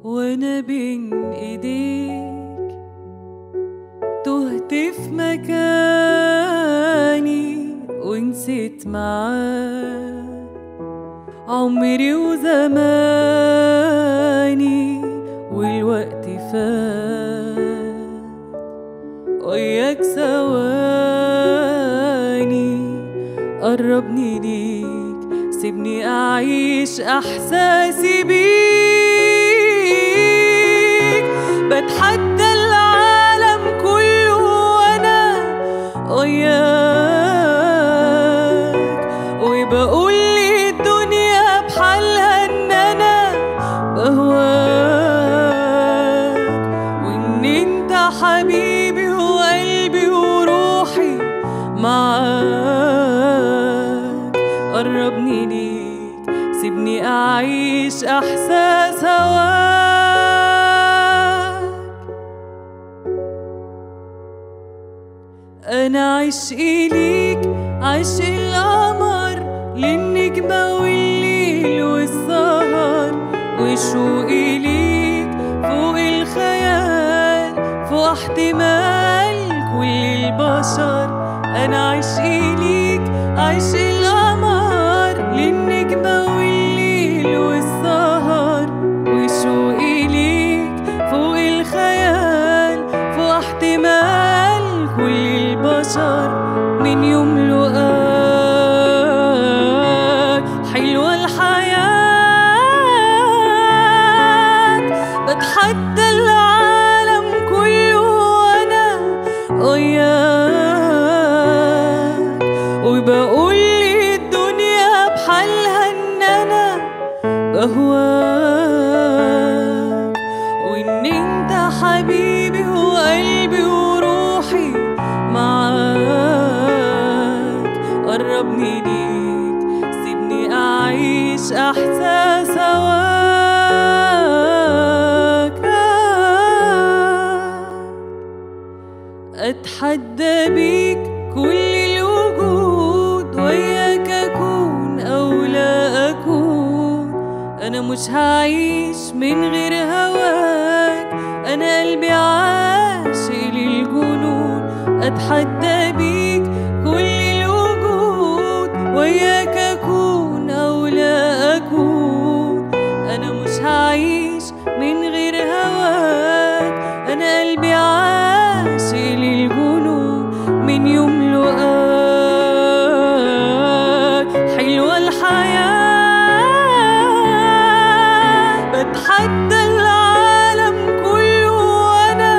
وانا بين ايديك تهت في مكاني ونسيت معاك عمري وزماني والوقت فات وياك ثواني قربني ليك سيبني أعيش إحساسي بيك بتحدى العالم كله وأنا وياك وبقول لي الدنيا بحالها إن أنا بهواك وإن أنت حبيبي وقلبي وروحي معاك قربني ليك سيبني أعيش إحساس هواك أنا عشقي ليك عشق القمر للنجمة والليل والسهر وشوقي ليك فوق الخيال فوق احتمال كل البشر أنا عشقي ليك عشق القمر للنجمة والليل والسهر وشوقي ليك فوق الخيال فوق احتمال كل البشر من يوم لقاك حلوة الحياة بتحدى العالم كله وأنا وياك وبقول لي الدنيا بحالها إن أنا بهواك وإن أنت حبيبي وقلبي وروحي معاك قربني ليك سيبني أعيش إحساس هواك أتحدى بيك كل الوجود وياك أكون أو لا أكون أنا مش هعيش من غير هواك أنا قلبي عاشق للجنون أتحدى بيك كل الوجود وياك أكون أو لا أكون أنا مش هعيش من غير هواك أنا قلبي عاشق للجنون من يوم لقاك حلوة الحياة بتحدى العالم كله وأنا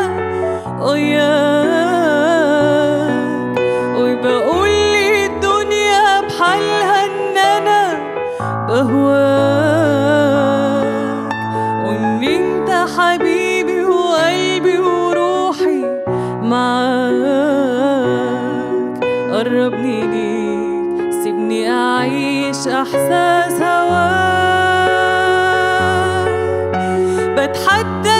وياك وبقول لي الدنيا بحالها إن أنا بهواك وإن أنت حبيبي وقلبي وروحي معاك قربني ليك سيبني أعيش إحساس هواك بتحدى